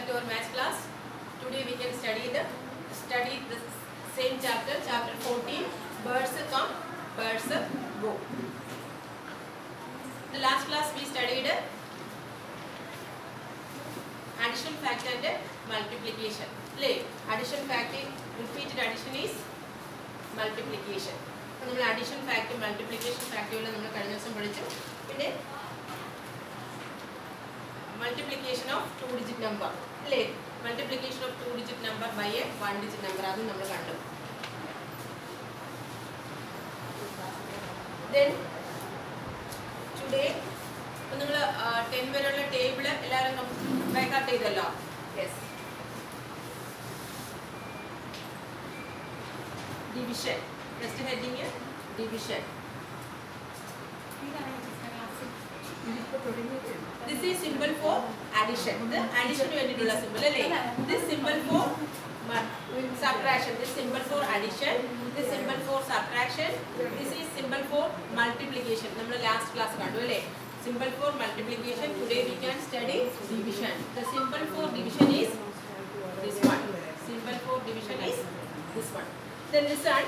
back to our math class. Today we can study the study the same chapter, chapter 14. Birds come, birds go. The last class we studied addition fact and multiplication. Play addition fact repeated addition is multiplication. അപ്പോൾ നമ്മൾ addition fact multiplication ഫാക്ടുകൾ നമ്മൾ കഴിഞ്ഞ ദിവസം പഠിച്ചു പിന്നെ multiplication of two digit number അല്ലേ multiplication of two digit number by a one digit number അതും നമ്മൾ കണ്ടു ദെൻ ടുഡേ ഇപ്പം നിങ്ങൾ ടെൻ വരെയുള്ള ടേബിൾ എല്ലാവരും ബൈക്കാട്ട് ചെയ്തല്ലോ yes division next heading division this is symbol for addition ഇത് അഡിഷന് വേണ്ടിയിട്ടുള്ള സിമ്പിൾ അല്ലേ this symbol for subtraction this symbol for addition this symbol for subtraction this is symbol for multiplication നമ്മൾ last class കണ്ടു അല്ലേ symbol for multiplication today we can study division the symbol for division is this one symbol for division is this one then this one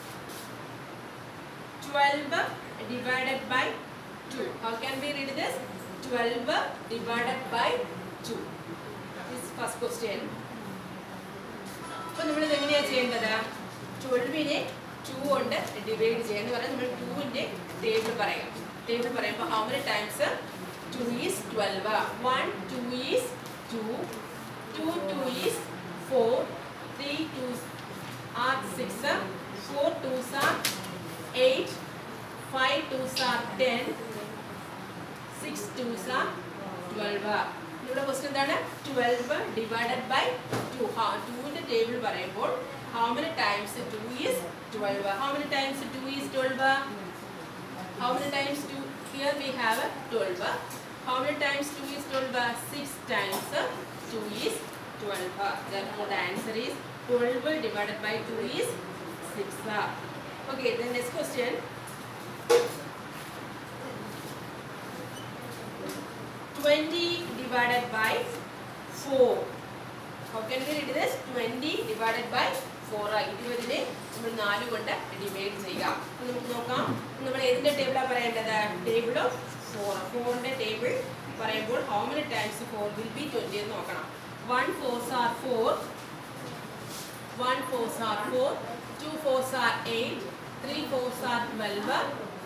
12 divided by 2 how can we read this 12 divided by 2 this first question അപ്പോൾ നമ്മൾ ഇത് എങ്ങനെയാണ് ചെയ്യേണ്ടത് ട്വൽവിനെ to കൊണ്ട് divide ചെയ്യുക എന്ന് പറഞ്ഞാൽ നമ്മൾ ടൂവിൻ്റെ ടേബിൾ പറയാം ടേബിൾ പറയുമ്പോൾ how many times two is twelve one two is two two two is four three two are six four twos are eight five twos are ten six twos are twelve ഇവിടെ question എന്താണ് twelve divided by two ടൂവിൻ്റെ table പറയുമ്പോൾ how many times two is twelve how many times two is twelve how many times two here we have twelve how many times two is twelve six times two is twelve therefore the answer is 12 divided by 2 is 6 okay the next question 20 divided by 4 how can we read this 20 divided by 4 ഇരുപതിനെ നമ്മൾ നാല് കൊണ്ട് divide ചെയ്യുക അപ്പോൾ നമുക്ക് നോക്കാം നമ്മൾ ഏതിൻ്റെ ടേബിളാണ് പറയേണ്ടത് ടേബിൾ ഓഫ് ഫോർ ഫോറിൻ്റെ ടേബിൾ പറയുമ്പോൾ how many times four will be twenty എന്ന് നോക്കണം one fours are four one fours are four two fours are eight three fours are twelve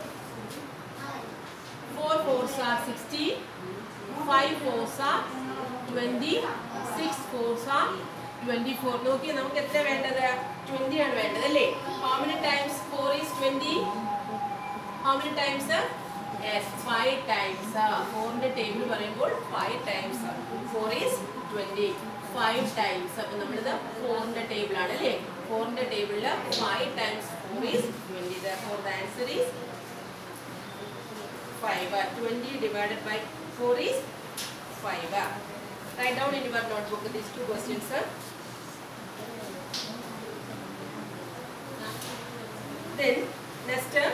four fours are sixteen five fours are twenty six fours are twenty four നോക്കി നമുക്ക് എത്ര വേണ്ടത് twenty ആണ് വേണ്ടത് അല്ലേ how many times four is twenty how many times five times ഫോറിൻ്റെ table പറയുമ്പോൾ five times four is twenty five times അപ്പം നമ്മളിത് ഫോറിൻ്റെ ടേബിളാണ് അല്ലേ ഫോറിൻ്റെ ടേബിളിൽ five times four is twenty four the answer is five twenty divided by four is five write down in your notebook these two questions sir. then next uh,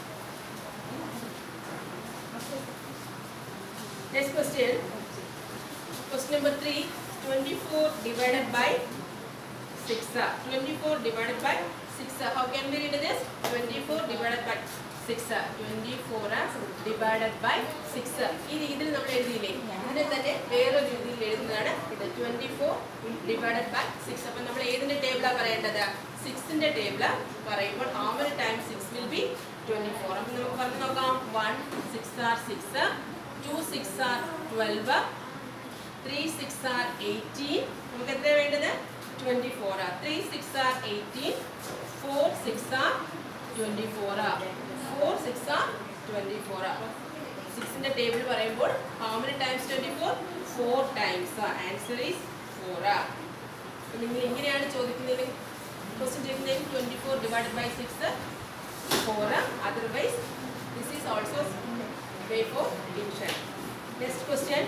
next question question number 3 24 divided by 6 uh, 24 divided by 6 uh, how can we read this 24 divided by 6 24 divided by six ഈ രീതിയിൽ നമ്മൾ എഴുതിയില്ലേ ഇതിനെ തന്നെ വേറൊരു രീതിയിൽ എഴുതുന്നതാണ് ഇത് twenty four divided by six അപ്പം നമ്മൾ ഏതിൻ്റെ ടേബിളാണ് പറയേണ്ടത് സിക്സിൻ്റെ ടേബിൾ പറയുമ്പോൾ how many time six will be twenty four അപ്പം നമുക്ക് പറഞ്ഞു നോക്കാം one six are six two six are twelve three six are eighteen നമുക്ക് എത്ര വേണ്ടത് ട്വൻറ്റി ഫോർ ആ three six are eighteen four six are twenty four ആ four six ആ ട്വൻറ്റി ഫോർ ആ സിക്സിൻ്റെ ടേബിൾ പറയുമ്പോൾ how many times twenty four four times answer is four ആ നിങ്ങൾ ഇങ്ങനെയാണ് ചോദിക്കുന്നത് ക്വസ്റ്റ്യൻ ചോദിക്കുന്നത് twenty four divided by six four otherwise this is also way for division next question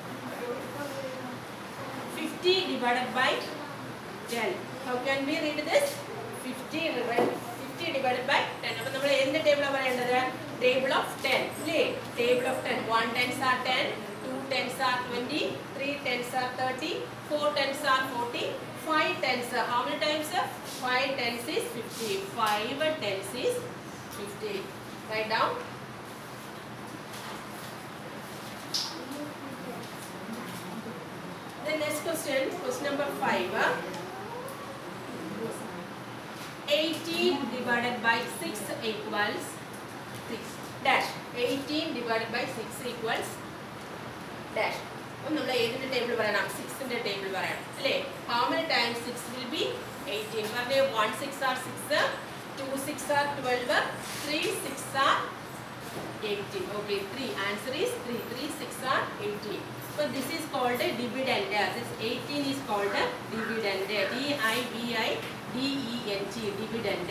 fifty divided by ten how can be read this fifty fifty divided by ten അപ്പോൾ നമ്മൾ എന്ത് ടേബിളാണ് പറയേണ്ടത് ടേബിൾ ഓഫ് ടെൻ അല്ലേ table of ten one tens are ten two tens are twenty three ten tens are 30, 4 tens are 40, 5 tens are how many times? 5 tens is 50. 5 tens is 50. Write down. The next question, question number 5. uh, 18 divided by 6 equals 6 dash 18 divided by 6 equals dash അപ്പം നമ്മൾ ഏതിൻ്റെ table പറയണം സിക്സിൻ്റെ table പറയണം അല്ലേ how many times six will be eighteen പറഞ്ഞേ one six are six two six are twelve three six are eighteen okay three answer is three three six are eighteen So this is called a dividend. This 18 is called a dividend. D I V I D E N T dividend.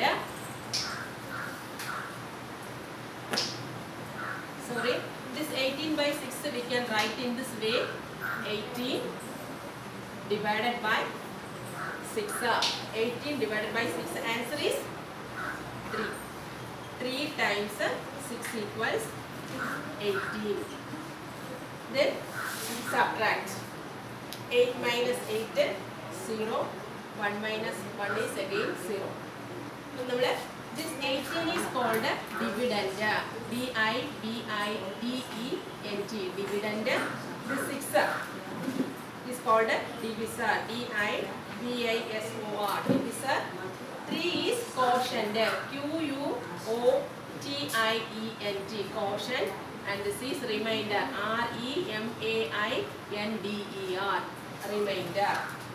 Sorry, this 18 by 6 we can write in this way. 18 divided by 6. uh, 18 divided by 6. Answer is 3. 3 times uh, 6 equals 18. Then subtract 8 minus 8 0 1 minus 1 is again 0 നമ്മൾ this 18 is called dividend d i b i d e n t dividend this 6 is called divisor d i v i s o r divisor 3 is quotient q u o t i e n t quotient and this is remainder R E M A I N D E R remainder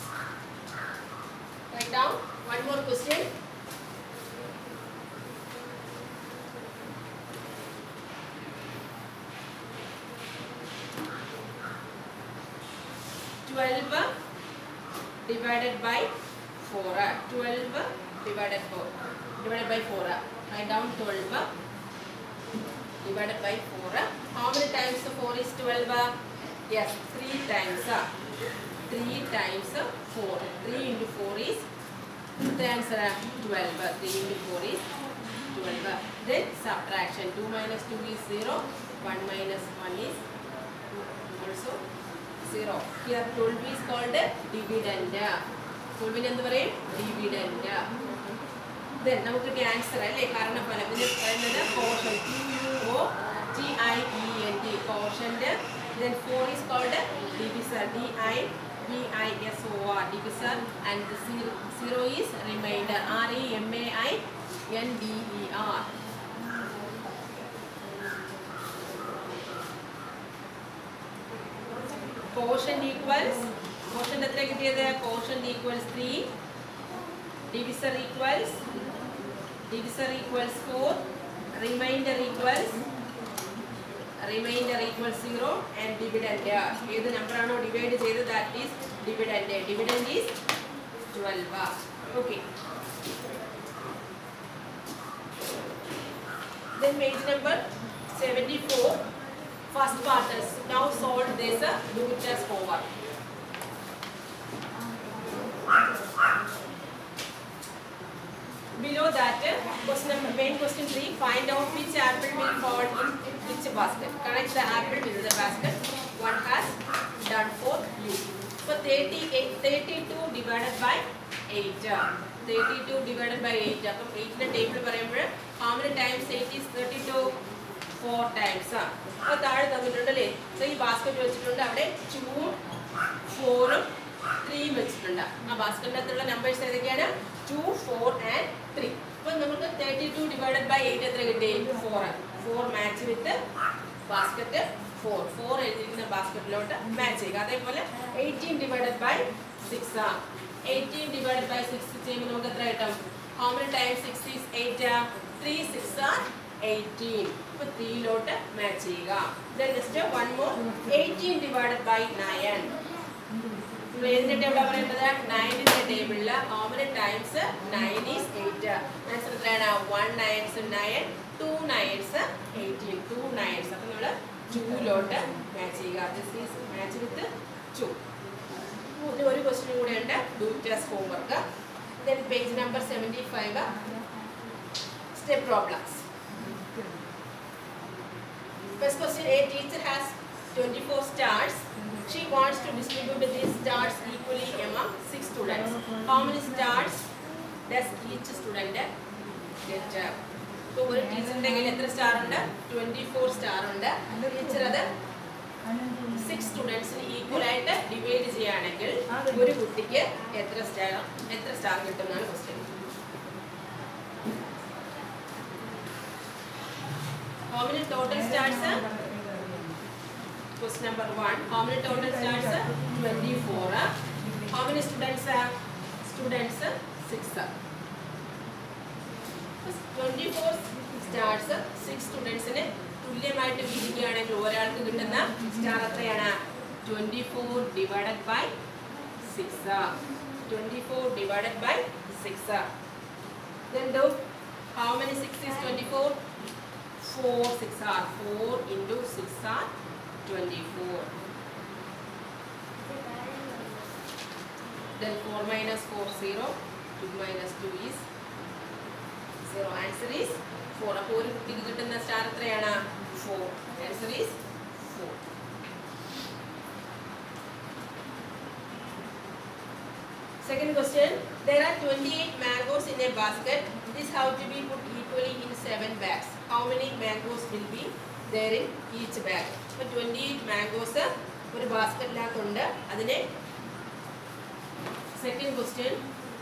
write down one more question twelve divided by four twelve divided four divided by four write down twelve divided by 4. How many times 4 is 12? Yes, 3 times. 3 times 4. 3 into 4 is the answer 12. 3 into 4 is 12. Then subtraction. 2 minus 2 is 0. 1 minus 1 is also 0. Here 12 is called dividend. 12 എന്ത് പറയും dividend then നമുക്ക് കിട്ടിയ answer അല്ലേ കാരണഫലം ഇതിന് പറയുന്നത് quotient Q U O T I E N T കോഷൻ്റെ then four is called divisor D I B I S O R divisor and zero is remainder R E M A I N D E R quotient equals quotient എത്ര കിട്ടിയത് quotient equals three divisor equals divisor equals 4 remainder equals remainder equals 0 and dividend ഏത് നമ്പർ ആണോ divide ചെയ്തത് that is dividend dividend is 12 okay then page number 74 first part is now solve this uh, do it as homework below that uh, question number main question 3 find out which apple will fall in which basket connect the apple with the basket one has done for you so 38 32 divided by 8 uh, 32 divided by 8 അപ്പം 8 ന്റെ table പറയുമ്പോൾ how many times 8 is 32 4 times ആ അപ്പോൾ താഴെ തന്നിട്ടുണ്ട് അല്ലേ so ഈ basket വെച്ചിട്ടുണ്ട് അവിടെ ടൂവും ഫോറും ത്രീയും വെച്ചിട്ടുണ്ട് ആ ബാസ്ക്കറ്റിൻ്റെ അകത്തുള്ള നമ്പേഴ്സ് ഏതൊക്കെയാണ് ടു ഫോർ ആൻഡ് ത്രീ അപ്പം നമുക്ക് thirty two divided by eight എത്ര കിട്ടി four four match with basket four four എഴുതിയിരിക്കുന്ന ബാസ്ക്കറ്റിലോട്ട് മാച്ച് ചെയ്യുക അതേപോലെ എയ്റ്റീൻ ഡിവൈഡഡ് ബൈ സിക്സ് ആ എയ്റ്റീൻ ഡിവൈഡഡ് ബൈ സിക്സ് ചെയ്യുമ്പോൾ നമുക്ക് എത്ര കിട്ടും how many time six is eight three six are eighteen അപ്പോൾ ത്രീയിലോട്ട് മാച്ച് ചെയ്യുക next one more eighteen divided by nine ഏതിന്റെ ടേബിളാണ് പറയുന്നത് നയനിന്റെ ടേബിളിൽ common times nine is eight answer എത്രയാണ് one Nayans nine two nines eighteen two nines അപ്പം നമ്മൾ ടൂലോട്ട് മാച്ച് ചെയ്യുക this is match with two ഇതിൽ ഒരു ക്വസ്റ്റ്യൻ കൂടെ ഉണ്ട് do test homework then page number seventy five step problems First question, a teacher has 24 stars. She wants to distribute these stars equally among six students. How many stars does each student get? ഇപ്പോൾ ഒരു ടീച്ചറിന്റെ കയ്യിൽ എത്ര star ഉണ്ട് twenty four star ഉണ്ട് teacher അത് six സ്റ്റുഡൻസിന് equal ആയിട്ട് ഡിവൈഡ് ചെയ്യുകയാണെങ്കിൽ ഒരു കുട്ടിക്ക് എത്ര സ്റ്റാർ എത്ര സ്റ്റാർ കിട്ടും എന്നാണ് question How many total stars? Question number one. How many total stars? 24. How many students? Students 6. 24 stars six സ്റ്റുഡൻസിന് തുല്യമായിട്ട് വീതിക്കുകയാണെങ്കിൽ ഒരാൾക്ക് കിട്ടുന്ന സ്റ്റാർ എത്രയാണ് twenty four divided by six twenty four divided by six then do how many 6 is 24 4 6 are 4 into 6 are 24 then 4 minus 4 0 2 minus 2 is 0 answer is 4 അപ്പോൾ ഒരു കുട്ടിക്ക് കിട്ടുന്ന സ്റ്റാർ എത്രയാണ് 4 answer is 4 Second question. There are 28 mangoes in a basket. This have to be put equally in seven bags. How many mangoes will be there in each bag? അപ്പോൾ 28 mangoes ഒരു ബാസ്ക്കറ്റിനകത്തുണ്ട് അതിനെ second question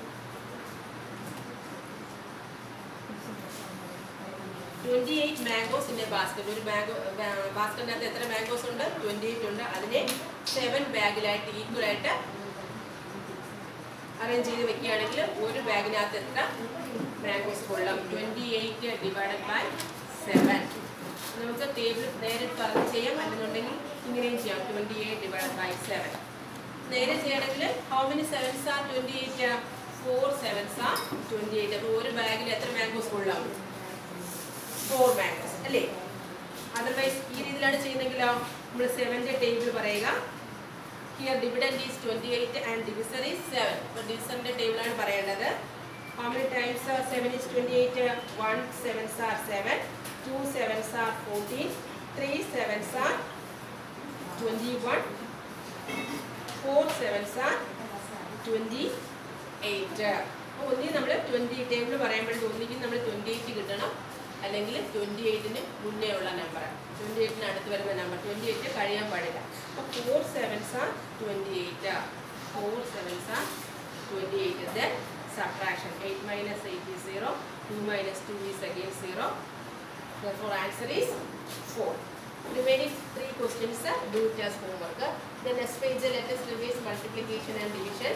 twenty eight mangoes in a basket ഒരു mango ബാസ്ക്കറ്റിനകത്ത് എത്ര mangoes ഉണ്ട് twenty eight ഉണ്ട് അതിനെ സെവൻ ബാഗിലായിട്ട് ഈക്വൽ ആയിട്ട് അറേഞ്ച് ചെയ്ത് വെക്കുകയാണെങ്കിൽ ഒരു ബാഗിനകത്ത് എത്ര മാംഗോസ് കൊള്ളും twenty eight divided by seven നമുക്ക് ടേബിൾ നേരെ പറഞ്ഞ് ചെയ്യാം അല്ലെന്നുണ്ടെങ്കിൽ ഇങ്ങനെയും ചെയ്യാം twenty eight divided by seven നേരെ ചെയ്യണമെങ്കിൽ how many sevens are twenty eight four sevens are twenty eight അപ്പോൾ ഒരു ബാഗിൽ എത്ര മാംഗോസ് കൊള്ളാം ഫോർ മാംഗോസ് അല്ലേ അതർവൈസ് ഈ രീതിയിലാണ് ചെയ്യുന്നെങ്കിലോ നമ്മൾ സെവൻ്റെ ടേബിൾ പറയുക here dividend is twenty eight and divisor is seven അപ്പോൾ ഡിവിസറിൻ്റെ ടേബിളാണ് പറയേണ്ടത് how many times seven is twenty eight one sevens are seven two sevens are fourteen three sevens are twenty one four sevens are twenty eight അപ്പോൾ ഒന്നിൽ നമ്മൾ twenty table പറയുമ്പോഴത്തേക്ക് ഒന്നിക്കും നമ്മൾ twenty eight കിട്ടണം അല്ലെങ്കിൽ ട്വൻറ്റി എയ്റ്റിന് മുന്നേ ഉള്ള നമ്പർ ട്വൻറ്റി എയ്റ്റിന് അടുത്ത് വരുന്ന നമ്പർ ട്വൻറ്റി എയ്റ്റ് കഴിയാൻ പാടില്ല അപ്പോൾ four sevens are twenty eight four sevens are twenty eight then subtraction eight minus eight is zero two minus two is again zero therefore answer is 4 remaining three questions uh, do it as homework the next page uh, let us revise multiplication and division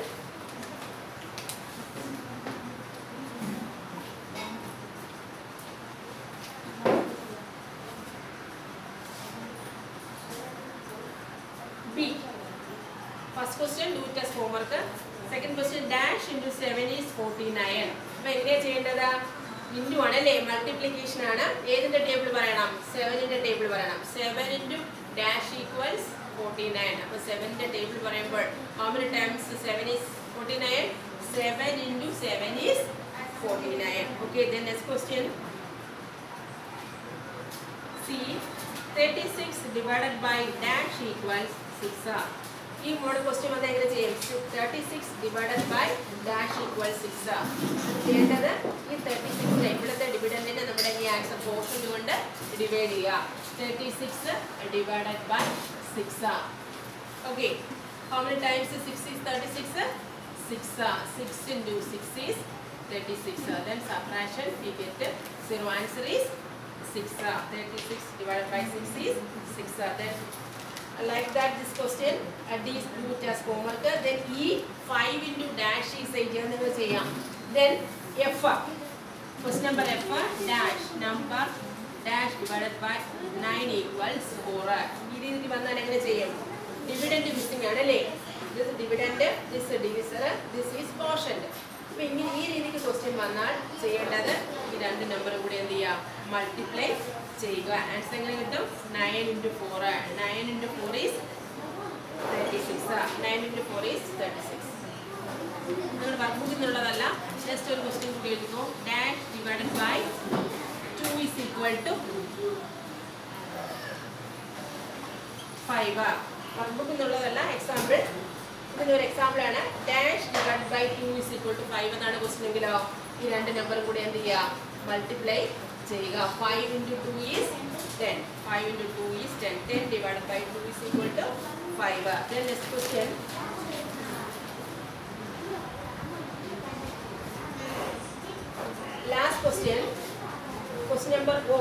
B. First question, do it as homework. Second question, dash into 7 is 49. അപ്പൊ എങ്ങനെയാ ചെയ്യേണ്ടത് into ആണ് അല്ലേ multiplication ആണ് ഏതിന്റെ table പറയണം സെവനിന്റെ table പറയണം seven into dash equals forty nine അപ്പൊ സെവനിന്റെ ടേബിൾ പറയുമ്പോൾ how many times seven is forty nine seven into seven is forty nine okay then next question C thirty six divided by dash equals six ഈ model question വന്ന് എങ്ങനെ ചെയ്യും thirty six divided by dash equal six ചെയ്യേണ്ടത് ഈ thirty six ഇവിടുത്തെ ഡിവിഡൻറ്റിനെ നമ്മുടെ ഈ ആൻസർ പോർഷൻ കൊണ്ട് ഡിവൈഡ് ചെയ്യുക thirty six divided by six okay how many times six is thirty six six six into six is thirty six then subtraction we get zero answer is six thirty six divided by six is six then like that this question at these two test homework then e 5 into dash is ചെയ്യാൻ നിങ്ങൾ ചെയ്യാം then f question number f dash number dash divided by 9 equals 4 ഈ രീതിക്ക് വന്നാൽ എങ്ങനെ ചെയ്യും dividend missing ആണ് അല്ലേ this dividend this divisor this is quotient അപ്പോൾ ഇങ്ങനെ ഈ രീതിക്ക് ക്വസ്റ്റ്യൻ വന്നാൽ ചെയ്യേണ്ടത് ഈ രണ്ട് നമ്പറും കൂടി എന്ത് ചെയ്യുക മൾട്ടിപ്ലൈ ചെയ്യുക ആൻസർ എങ്ങനെ കിട്ടും nine into four nine into four is thirty six nine into four is thirty six നിങ്ങൾ വർക്ക് ബുക്കിൽ നിന്നുള്ളതല്ല ജസ്റ്റ് ഒരു ക്വസ്റ്റ്യൻ കൂടി എഴുതുന്നു dash divided by two is equal to five work book എന്നുള്ളതല്ല എക്സാമ്പിൾ ഇതിൻ്റെ ഒരു എക്സാമ്പിൾ ആണ് dash divide by two is equal to five എന്നാണ് ക്വസ്റ്റൻ എങ്കിലോ ഈ രണ്ട് നമ്പറും കൂടി എന്ത് ചെയ്യുക മൾട്ടിപ്ലൈ ചെയ്യുക five into two is ten five into two is ten ten divide by two is equal to five then next question last question question number O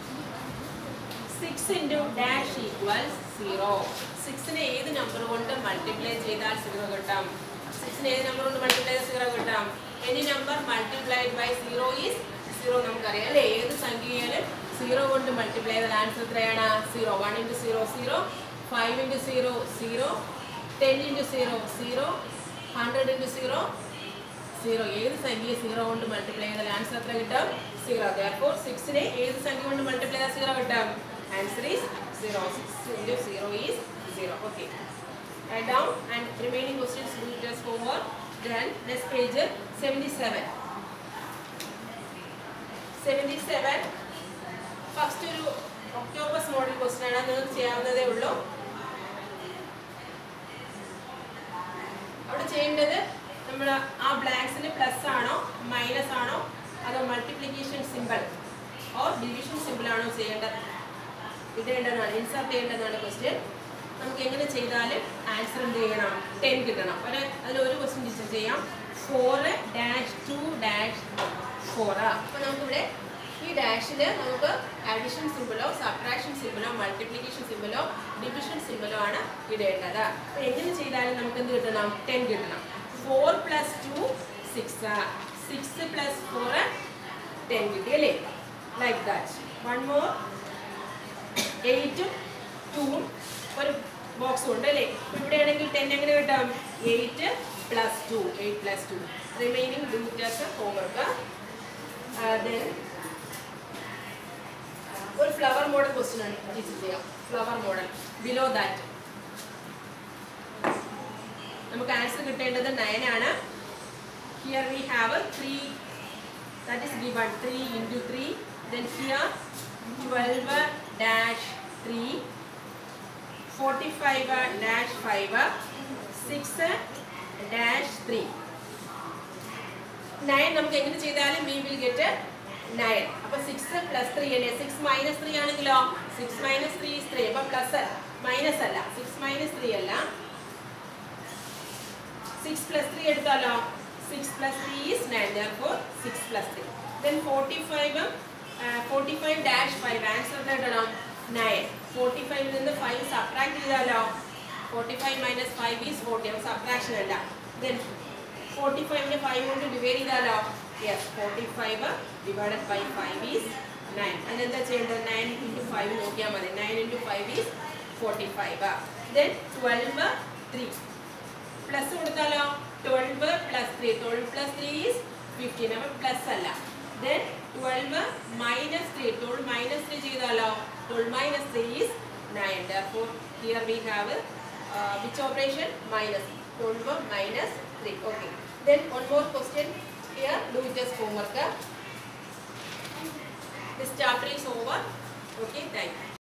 6 into dash equals 0 സിക്സിനെ ഏത് നമ്പർ കൊണ്ട് multiply ചെയ്താൽ zero കിട്ടാം സിക്സിനെ ഏത് number കൊണ്ട് multiply ചെയ്താൽ zero കിട്ടാം any number multiplied by zero is zero നമുക്കറിയാം അല്ലേ ഏത് സംഖ്യയാലും സീറോ കൊണ്ട് മൾട്ടിപ്ലൈ ചെയ്താൽ ആൻസർ എത്രയാണ് zero one into zero zero five into zero zero ten into zero zero hundred into zero zero ഏത് സംഖ്യ സീറോ കൊണ്ട് മൾട്ടിപ്ലൈ ചെയ്താൽ ആൻസർ എത്ര കിട്ടും സീറോ അപ്പോൾ സിക്സിനെ ഏത് സംഖ്യ കൊണ്ട് മൾട്ടിപ്ലൈ ചെയ്താൽ സീറോ കിട്ടും answer is zero six into zero is zero okay Write down and remaining questions we will just go over. Then next page 77. 77 first ഒരു ഒക്ടോബസ് മോഡൽ ക്വസ്റ്റൻ ആണ് നിങ്ങൾക്ക് ചെയ്യാവുന്നതേ ഉള്ളൂ അവിടെ ചെയ്യേണ്ടത് നമ്മൾ ആ ബ്ലാങ്ക്സിൽ പ്ലസ് ആണോ മൈനസ് ആണോ അതോ multiplication symbol or division symbol ആണോ ചെയ്യേണ്ടത് ഇടേണ്ടതാണ് ഇൻസർട്ട് ചെയ്യേണ്ടതാണ് ക്വസ്റ്റ്യൻ നമുക്ക് എങ്ങനെ ചെയ്താലും ആൻസർ എന്ത് ചെയ്യണം ടെൻ കിട്ടണം ഒരു അതിൽ ഒരു ക്വസ്റ്റ്യൻ ടീച്ചർ ചെയ്യാം four dash two dash four അപ്പോൾ നമുക്കിവിടെ ഈ ഡാഷിൽ നമുക്ക് അഡീഷൻ സിമ്പിളോ സബ്ട്രാക്ഷൻ സിമ്പിളോ മൾട്ടിപ്ലിക്കേഷൻ സിമ്പിളോ ഡിവിഷൻ സിമ്പിളോ ആണ് ഇടേണ്ടത് അപ്പോൾ എങ്ങനെ ചെയ്താലും നമുക്ക് എന്ത് കിട്ടണം ടെൻ കിട്ടണം four plus two six six plus four ten കിട്ടി അല്ലേ ലൈക്ക് ദാറ്റ് വൺ മോർ എയ്റ്റും ടൂവും ഒരു ബോക്സും ഉണ്ട് അല്ലേ അപ്പോൾ ഇവിടെ ആണെങ്കിൽ ടെൻ എങ്ങനെ കിട്ടാം eight plus two eight plus two remaining do just homework then ഒരു ഫ്ലവർ മോഡൽ ക്വസ്റ്റ്യൻ ആണ് ടീച്ചർ ചെയ്യാം ഫ്ലവർ മോഡൽ ബിലോ ദാറ്റ് നമുക്ക് ആൻസർ കിട്ടേണ്ടത് നയൻ ആണ് here we have three that is given three into three then here twelve dash three forty five dash five six dash three nine നമുക്ക് എങ്ങനെ ചെയ്താലും we will get nine അപ്പൊ six plus three അല്ലേ six minus three ആണെങ്കിലോ six minus three is three അപ്പൊ plus minus അല്ല six minus three അല്ല six plus three എടുത്താലോ six plus three is nine therefore six plus three then forty five forty five dash five answer കിട്ടണം nine forty ഫൈവിൽ നിന്ന് five subtract ചെയ്താലോ forty five minus five is forty അപ്പോൾ subtraction അല്ല then forty ഫൈവിന് five കൊണ്ട് divide ചെയ്താലോ yes forty five divided by five is nine അതിനെന്താ ചെയ്യേണ്ടത് നയൻ ഇൻറ്റു ഫൈവ് നോക്കിയാൽ മതി nine into five is forty five then twelve three plus കൊടുത്താലോ twelve plus three twelve plus three is fifteen അപ്പം plus അല്ല then twelve minus three twelve minus three ചെയ്താലോ twelve minus three is nine therefore here we have which operation minus twelve minus three okay then one more question here do just homework this chapter is over okay thank U